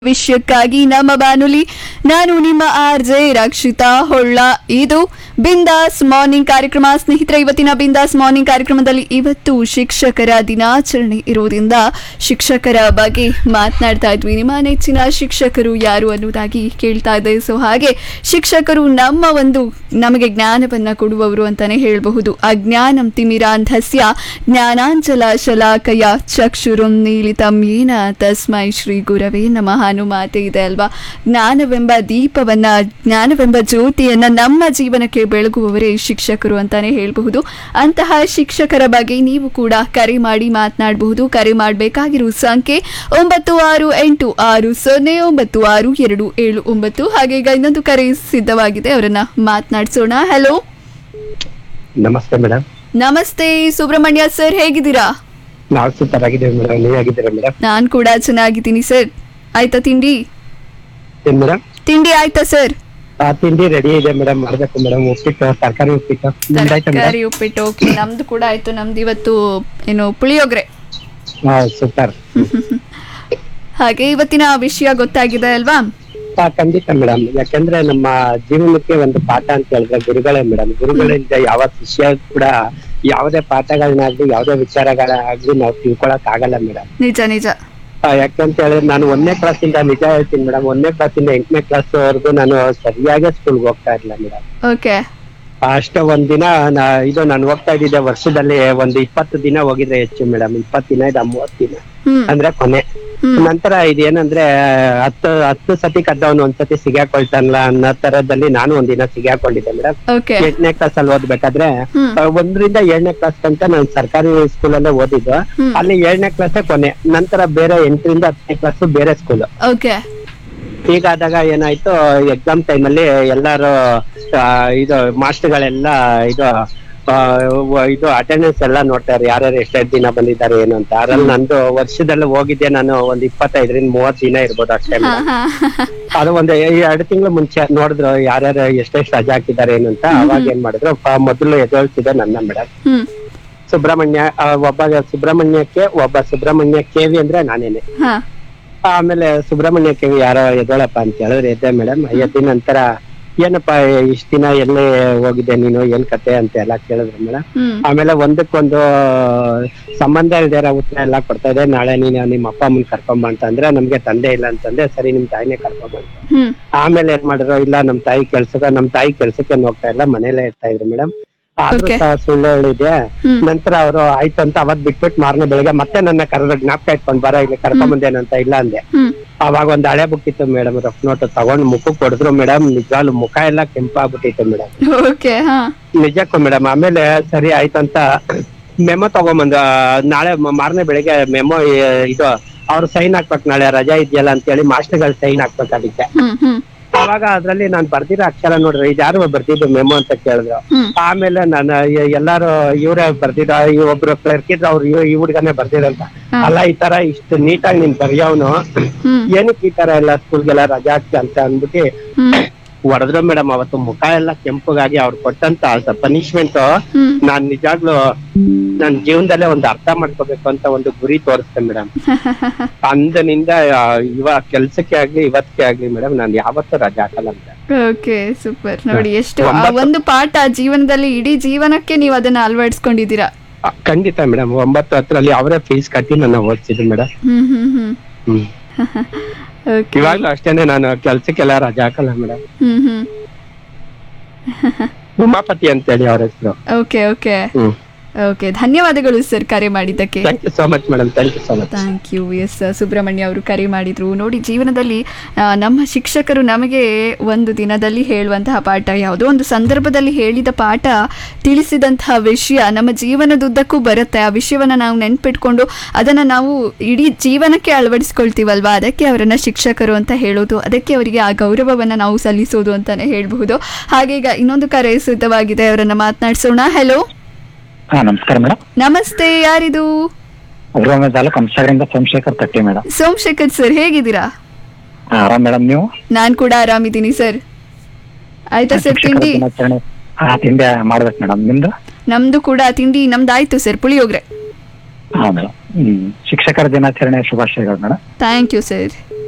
ವಿಷಯಕ್ಕಾಗಿ ನಮ್ಮ ಬಾನುಲಿ ನಾನು ನಿಮ್ಮ ಆರ್ ಜೆ ರಕ್ಷಿತಾ ಹೊಳ್ಳ ಇದು ಬಿಂದಾಸ್ ಮಾರ್ನಿಂಗ್ ಕಾರ್ಯಕ್ರಮ ಸ್ನೇಹಿತರೆ ಇವತ್ತಿನ ಬಿಂದಾಸ್ ಮಾರ್ನಿಂಗ್ ಕಾರ್ಯಕ್ರಮದಲ್ಲಿ ಇವತ್ತು ಶಿಕ್ಷಕರ ದಿನಾಚರಣೆ ಇರುವುದರಿಂದ ಶಿಕ್ಷಕರ ಬಗ್ಗೆ ಮಾತನಾಡ್ತಾ ಇದ್ವಿ ನಿಮ್ಮ ನೆಚ್ಚಿನ ಶಿಕ್ಷಕರು ಯಾರು ಅನ್ನೋದಾಗಿ ಕೇಳ್ತಾ ಇದೆ ಸೊ ಹಾಗೆ ಶಿಕ್ಷಕರು ನಮ್ಮ ಒಂದು ನಮಗೆ ಜ್ಞಾನವನ್ನ ಕೊಡುವವರು ಅಂತಾನೆ ಹೇಳಬಹುದು ಅಜ್ಞಾನಂ ತಿಮಿರಾಂಧಸ್ಯ ಜ್ಞಾನಾಂಜಲ ಶಲಾಕಯ ಚಕ್ಷುರುಂ ನೀಲಿತಂ ಏನ ತಸ್ಮೈ ಶ್ರೀ ಗುರವೇ ನಮಃ ಅನ್ನೋ ಮಾತೆ ಇದೆ ಅಲ್ವಾ ಜ್ಞಾನವೆಂಬ ದೀಪವನ್ನ ಜ್ಞಾನವೆಂಬ ಜ್ಯೋತಿಯನ್ನ ನಮ್ಮ ಜೀವನಕ್ಕೆ ಬೆಳಗುವವರೇ ಶಿಕ್ಷಕರು ಅಂತಾನೆ ಹೇಳಬಹುದು ಅಂತಹ ಶಿಕ್ಷಕರ ಬಗ್ಗೆ ನೀವು ಕೂಡ ಕರೆ ಮಾಡಿ ಮಾತನಾಡಬಹುದು ಕರೆ ಮಾಡಬೇಕಾಗಿರುವ ಸಂಖ್ಯೆ ಒಂಬತ್ತು ಆರು ಎಂಟು ಆರು ಸೊನ್ನೆ ಒಂಬತ್ತು ಆರು ಎರಡು ಏಳು ಒಂಬತ್ತು ಹಾಗೆ ಈಗ ಇನ್ನೊಂದು ಕರೆ ಸಿದ್ಧವಾಗಿದೆ ಅವರನ್ನ ಮಾತನಾಡಿಸೋಣ ಹಲೋ ನಮಸ್ತೆ ಮೇಡಮ್ ನಮಸ್ತೆ ಸುಬ್ರಹ್ಮಣ್ಯ ಸರ್ ಹೇಗಿದ್ದೀರಾ ನಾವು ಸೂಪರ್ ಆಗಿದ್ದೇವೆ ಮೇಡಮ್ ನೀವ್ ಆಗಿದ್ದೀರಾ ಮೇಡಮ್ ನಾನ್ ಕೂಡ ಚೆನ್ನಾಗಿದ್ದೀನಿ ಸರ್ ಆಯ್ತಾ ತಿಂಡಿ ಏನ್ ಮೇಡಮ್ ತಿಂಡಿ ಆಯ್ತಾ ಸರ್ ಆ ತಿಂಡಿ ರೆಡಿ ಇದೆ ಮೇಡಮ್ ಮಾಡ್ಬೇಕು ಮೇಡಮ್ ಉಪ್ಪಿಟ್ಟು ತರಕಾರಿ ಉಪ್ಪಿಟ್ಟು ನಿಮ್ದಾಯ್ತಾ ಮೇಡಮ್ ತರಕಾರಿ ಉಪ್ಪಿಟ್ಟು ಓಕೆ ನಮ್ದು ಕೂಡ ಆಯ್ತು ನಮ್ದು ಇವತ್ತು ಏನು ಪುಳಿಯೋಗ್ರೆ ಹಾ ಸೂಪರ್ ಹಾಗೆ ಇವತ್ತಿನ ವಿಷಯ ಗೊತ್ತಾಗಿದೆ ಅಲ್ವಾ ಹಾ ಖಂಡಿತ ಮೇಡಮ್ ಯಾಕಂದ್ರೆ ನಮ್ಮ ಜೀವನಕ್ಕೆ ಒಂದು ಪಾಠ ಅಂತ ಹೇಳಿದ್ರೆ ಗುರುಗಳೇ ಮೇಡಮ್ ಗುರುಗಳಿಂದ ಯಾವ ಶಿಷ್ಯ ಕೂಡ ಯಾವುದೇ ಪಾಠಗಳನ್ನಾಗ್ಲಿ ಯಾವುದೇ ವಿಚಾರಗಳಾಗ್ಲಿ ನಾವು ತಿಳ್ಕೊಳಕ್ ಆಗಲ್ಲ ಮೇಡಮ್ ನಿಜ ನಿಜ ಯಾಕಂತ ಹೇಳಿದ್ರೆ ನಾನು ಒಂದನೇ ಕ್ಲಾಸಿಂದ ನಿಜ ಹೇಳ್ತೀನಿ ಮೇಡಮ್ ಒಂದನೇ ಕ್ಲಾಸಿಂದ ಎಂಟನೇ ಕ್ಲಾಸ್ ವರೆಗೂ ನಾನು ಸರಿಯಾಗಿ ಸ್ಕೂಲ್ಗೆ ಹೋಗ್ತಾ ಇರ್ಲಿಲ್ಲ ಮೇಡಮ್ ಓಕೆ ಅಷ್ಟ ಒಂದಿನ ನಾ ಇದು ನಾನು ಹೋಗ್ತಾ ಇದ್ದಿದ್ದೆ ವರ್ಷದಲ್ಲಿ ಒಂದು ಇಪ್ಪತ್ತು ದಿನ ಹೋಗಿದ್ರೆ ಹೆಚ್ಚು ಮೇಡಮ್ ಇಪ್ಪತ್ತು ದಿನ ಇಲ್ಲ ಮೂವತ್ತು ದಿನ ಹ್ಮ್ ಅಂದ್ರೆ ಕೊನೆ ಹ್ಮ್. ನಂತರ ಇದೇನಂದ್ರೆ ಹತ್ತು ಹತ್ತು ಸತಿ ಕದ್ದವನು ಒಂದ್ಸತಿ ಸಿಗಾಕೊಳ್ತಾನಲ್ಲ ಅನ್ನೋ ತರದಲ್ಲಿ ನಾನು ಒಂದಿನ ಸಿಗಾಕೊಂಡಿದ್ದೆ ಮೇಡಮ್ ಓಕೆ ಎಂಟನೇ ಕ್ಲಾಸ್ ಅಲ್ಲಿ ಓದ್ಬೇಕಾದ್ರೆ ಹ್ಮ್. ಆ, ಒಂದರಿಂದ ಏಳನೇ ಕ್ಲಾಸ್ ತನಕ ನಾನು ಸರ್ಕಾರಿ ಸ್ಕೂಲಲ್ಲೇ ಓದಿದ್ದು ಹ್ಮ್. ಅಲ್ಲಿ ಏಳನೇ ಕ್ಲಾಸೇ ಕೊನೆ ನಂತರ ಬೇರೆ ಎಂಟರಿಂದ ಹತ್ತನೇ ಕ್ಲಾಸ್ ಬೇರೆ ಸ್ಕೂಲ್ ಓಕೆ ಹೀಗಾದಾಗ ಏನಾಯ್ತು ಎಕ್ಸಾಮ್ ಟೈಮಲ್ಲಿ ಎಲ್ಲಾರು ಆ, ಇದು ಮಾಸ್ಟರ್ಗಳೆಲ್ಲ ಇದು ಆ, ವ- ಇದು ಅಟೆಂಡೆನ್ಸ್ ಎಲ್ಲ ನೋಡ್ತಾರೆ ಯಾರ್ಯಾರು ಎಷ್ಟೆಷ್ಟು ದಿನ ಬಂದಿದ್ದಾರೆ ಏನು ಅಂತ ಅದ್ರಲ್ಲಿ ನಂದು ವರ್ಷದಲ್ಲಿ ಹೋಗಿದ್ದೆ ನಾನು ಒಂದ್ ಇಪ್ಪತ್ತೈದರಿಂದ ಮೂವತ್ ದಿನ ಇರ್ಬೋದು ಅಷ್ಟೇ ಹಾ ಮೇಡಮ್. ಹಾ ಅದು ಒಂದು ಎರಡು ತಿಂಗಳು ಮುಂಚೆ ನೋಡಿದ್ರು ಯಾರ್ಯಾರು ಎಷ್ಟೆಷ್ಟು ರಜಾ ಹಾಕಿದ್ದಾರೆ ಏನು ಅಂತ ಅವಾಗ ಏನ್ ಮಾಡಿದ್ರು ಪ- ಮೊದಲು ಎದುರಿಸಿದೆ ನನ್ನ ಮೇಡಮ್ ಹ್ಮ್ ಸುಬ್ರಹ್ಮಣ್ಯ ಆ, ಒಬ್ಬ ಸುಬ್ರಹ್ಮಣ್ಯಕ್ಕೆ ಒಬ್ಬ ಸುಬ್ರಹ್ಮಣ್ಯ ಕೆವಿ ಅಂದ್ರೆ ನಾನೇನೆ ಹಾ ಆಮೇಲೆ ಸುಬ್ರಹ್ಮಣ್ಯ ಕೆವಿ ಯಾರೋ ಎದ್ದೋಳಪ್ಪ ಅಂತ ಹೇಳಿದ್ರೆ ಎದ್ದೆ ಮೇಡಮ್ ಎದ್ದ ನಂತರ ಏನಪ್ಪ ಇಷ್ಟ ದಿನ ಎಲ್ಲೇ ಹೋಗಿದ್ದೆ ನೀನು ಏನ್ ಕತೆ ಅಂತ ಎಲ್ಲ ಕೇಳಿದ್ರು ಮೇಡಮ್ ಹ್ಮ್ ಆಮೇಲೆ ಒಂದಕ್ಕೊಂದು ಸಂಬಂಧ ಇಲ್ದಿರ ಉತ್ತರ ಎಲ್ಲ ಕೊಡ್ತಾ ಇದೆ ನಾಳೆ ನೀನು ನಿಮ್ಮ ಅಪ್ಪ ಅಮ್ಮನ್ ಕರ್ಕೊಂಬ ಅಂತ ಅಂದ್ರೆ ನಮ್ಗೆ ತಂದೆ ಇಲ್ಲ ಅಂತಂದ್ರೆ ಸರಿ ನಿಮ್ ತಾಯಿನೇ ಕರ್ಕೊಂಬ ಅಂತ ಹ್ಮ್ ಆಮೇಲೆ ಏನ್ ಮಾಡಿದ್ರು ಇಲ್ಲ ನಮ್ ತಾಯಿ ಕೆಲ್ಸಕ್ಕೆ ನಮ್ ತಾಯಿ ಕೆಲ್ಸಕ್ಕೆ ಹೋಗ್ತಾ ಇಲ್ಲ ಮನೇಲೆ ಇರ್ತಾ ಇದ್ರು ಮೇಡಮ್ ಆದ್ರೂ Okay. ಸಹ ಸುಳ್ಳು ಹೇಳಿದೆ ಹ್ಮ್ ನಂತರ ಅವರು ಆಯ್ತು ಅಂತ ಅವತ್ ಬಿಟ್ಬಿಟ್ಟು ಮಾರನೇ ಬೆಳಿಗ್ಗೆ ಮತ್ತೆ ನನ್ನ ಕರೆದ ಜ್ಞಾಪಕ ಇಟ್ಕೊಂಡ್ ಬರ ಇಲ್ಲಿ ಕರ್ಕೊಂಡ್ ಬಂದೇನಂತ ಇಲ್ಲ ಅಂದೆ ಹ್ಮ್ ಅವಾಗ ಒಂದ್ ಹಳೆ ಬುಕ್ ಇತ್ತು ಮೇಡಮ್ ರಫ್ ನೋಟ್ ತಗೊಂಡ್ ಮುಖಕ್ಕೆ ಕೊಡಿದ್ರು ಮೇಡಮ್ ನಿಜವಾಗ್ಲು ಮುಖ ಎಲ್ಲ ಕೆಂಪಾಗ್ಬಿಟ್ಟಿತ್ತು ಮೇಡಮ್ ಓಕೆ ಹಾ ನಿಜಕ್ಕೂ ಮೇಡಮ್ ಆಮೇಲೆ ಸರಿ ಆಯ್ತು ಅಂತ ಮೆಮೊ ತಗೊಂಬಂದು ಆ, ನಾಳೆ ಮ- ಮಾರನೇ ಬೆಳಿಗ್ಗೆ ಮೆಮೊ ಇದು ಅವ್ರು ಸೈನ್ ಹಾಕ್ಬೇಕು ನಾಳೆ ರಜಾ ಇದೆಯಲ್ಲ ಅಂತೇಳಿ ಮಾಸ್ಟರ್ಗಳು ಸೈನ್ ಹಾಕ್ಬೇಕಾಗಿತ್ತೆ ಹ್ಮ್ ಹ್ಮ್ ಅವಾಗ ಅದ್ರಲ್ಲಿ ನಾನ್ ಬರ್ದಿರೋ ಅಕ್ಷರ ನೋಡ್ರಿ ಇದು ಯಾರು ಬರ್ದಿದ್ದು ಮೆಮೊ ಅಂತ ಕೇಳಿದ್ರು ಹ್ಮ್ ಆಮೇಲೆ ನಾನು ಎ- ಎಲ್ಲಾರು ಇವ್ರೇ ಬರ್ದಿದ ಈ ಒಬ್ರು ಕ್ಲರ್ಕ್ ಇದ್ರು ಅವ್ರು ಈ ಹುಡ್ಗನೇ ಬರ್ದಿರಂತ ಹಾ. ಅಲ್ಲ ಈ ತರ ಇಷ್ಟು ನೀಟಾಗಿ ನೀನ್ ಬರೆಯೋನು ಹ್ಮ್ ಏನಕ್ಕೆ ಈ ತರ ಎಲ್ಲ ಸ್ಕೂಲ್ಗೆಲ್ಲ ರಜಾ ಹಾಕ್ತಿ ಅಂತ ಅಂದ್ಬಿಟ್ಟು ಹ್ಮ್ ಹೊಡೆದ್ರು ಮೇಡಮ್ ಅವತ್ತು ಮುಖ ಎಲ್ಲ ಕೆಂಪಗಾಗಿ ಅವ್ರು ಕೊಟ್ಟಂತ ಪನಿಷ್ಮೆಂಟ್ ಹ್ಮ್ ನಾನ್ ನಿಜಾಗ್ಲು ನನ್ ಜೀವನದಲ್ಲೇ ಒಂದು ಅರ್ಥ ಮಾಡ್ಕೋಬೇಕು ಅಂತ ಒಂದು ಗುರಿ ತೋರಿಸ್ತೆ ಮೇಡಮ್ ಅಂದನಿಂದ ಆ, ಇವಾಗ ಕೆಲ್ಸಕ್ಕೆ ಆಗ್ಲಿ ಇವತ್ತಿಗೆ ಆಗ್ಲಿ ಮೇಡಮ್ ನಾನ್ ಯಾವತ್ತೂ ರಜಾ ಹಾಕಲ್ಲ ಮೇಡಮ್ ಓಕೆ ಸೂಪರ್ ನೋಡಿ ಎಷ್ಟು ಆ ಒಂಬತ್ತು- ಒಂದು ಪಾಠ ಜೀವನದಲ್ಲಿ ಇಡೀ ಜೀವನಕ್ಕೆ ನೀವು ಅದನ್ನ ಅಳವಡಿಸ್ಕೊಂಡಿದ್ದೀರಾ ಆ, ಖಂಡಿತ ಮೇಡಮ್ ಒಂಬತ್ತು ಹತ್ತರಲ್ಲಿ ಅವರೇ ಫೀಸ್ ಕಟ್ಟಿ ನನ್ನ ಓದಿಸಿದ್ರು ಮೇಡಮ್ ಹ್ಮ್ ಹ್ಮ್ ಹ್ಮ್ ಹ್ಮ್ ಓಕೆ ಇವಾಗ್ಲೂ ಅಷ್ಟೇನೆ ನಾನು ಕೆಲ್ಸಕ್ಕೆಲ್ಲ ರಜಾ ಹಾಕಲ್ಲ ಮೇಡಮ್ ಹ್ಮ್ ಹ್ಮ್ ಉಮಾಪತಿ ಅಂತೇಳಿ ಅವ್ರ ಹೆಸರು ಓಕೆ ಓಕೆ ಹ್ಮ್ ಓಕೆ ಧನ್ಯವಾದಗಳು ಸರ್ ಕರೆ ಮಾಡಿದ್ದಕ್ಕೆ thank you so much madam thank you so much thank you S Subrahmanya ಅವರು ಕರೆ ಮಾಡಿದ್ರು ನೋಡಿ ಜೀವನದಲ್ಲಿ ಆ, ನಮ್ಮ ಶಿಕ್ಷಕರು ನಮಗೆ ಒಂದು ದಿನದಲ್ಲಿ ಹೇಳುವಂತಹ ಪಾಠ ಯಾವುದೋ ಒಂದು ಸಂದರ್ಭದಲ್ಲಿ ಹೇಳಿದ ಪಾಠ ತಿಳಿಸಿದಂತಹ ವಿಷಯ ನಮ್ಮ ಜೀವನದುದ್ದಕ್ಕೂ ಬರುತ್ತೆ ಆ ವಿಷಯವನ್ನು ನಾವು ನೆನ್ಪಿಟ್ಕೊಂಡು ಅದನ್ನು ನಾವು ಇಡೀ ಜೀವನಕ್ಕೆ ಅಳವಡಿಸ್ಕೊಳ್ತೀವಲ್ವಾ ಅದಕ್ಕೆ ಅವರನ್ನು ಶಿಕ್ಷಕರು ಅಂತ ಹೇಳೋದು ಅದಕ್ಕೆ ಅವರಿಗೆ ಆ ಗೌರವವನ್ನು ನಾವು ಸಲ್ಲಿಸೋದು ಅಂತಾನೆ ಹೇಳಬಹುದು ಹಾಗೆ ಈಗ ಇನ್ನೊಂದು ಕರೆ ಸಿದ್ಧವಾಗಿದೆ ಅವರನ್ನು ಮಾತನಾಡಿಸೋಣ ಹಲೋ ಹಾ ನಮಸ್ಕಾರ ಮೇಡಮ್ ನಮಸ್ತೆ ಯಾರಿದು ಉಗ್ರಮ ತಾಲೂಕು ಹಂಸಗರಿಂದ ಸೋಮಶೇಖರ್ ತಟ್ಟಿ ಮೇಡಮ್ ಸೋಮಶೇಖರ್ ಸರ್ ಹೇಗಿದ್ದೀರಾ ಆರಾಮ್ ಮೇಡಮ್ ನೀವು ನಾನ್ ಕೂಡ ಆರಾಮಿದ್ದೀನಿ ಸರ್ ಆಯ್ತಾ ಸರ್ ಶಿಕ್ಷಕರ ತಿಂಡಿ ದಿನಾಚರಣೆ ಹಾ ತಿಂಡಿ ಮಾಡ್ಬೇಕು ಮೇಡಮ್ ನಿಮ್ದು ನಮ್ದು ಕೂಡ ತಿಂಡಿ ನಮ್ದಾಯ್ತು ಸರ್ ಪುಳಿಯೋಗ್ರೆ ಹಾ ಮೇಡಮ್ ಹ್ಮ್ ಶಿಕ್ಷಕರ ದಿನಾಚರಣೆ ಶುಭಾಶಯಗಳು ಮೇಡಮ್ ಥ್ಯಾಂಕ್ ಯು ಸರ್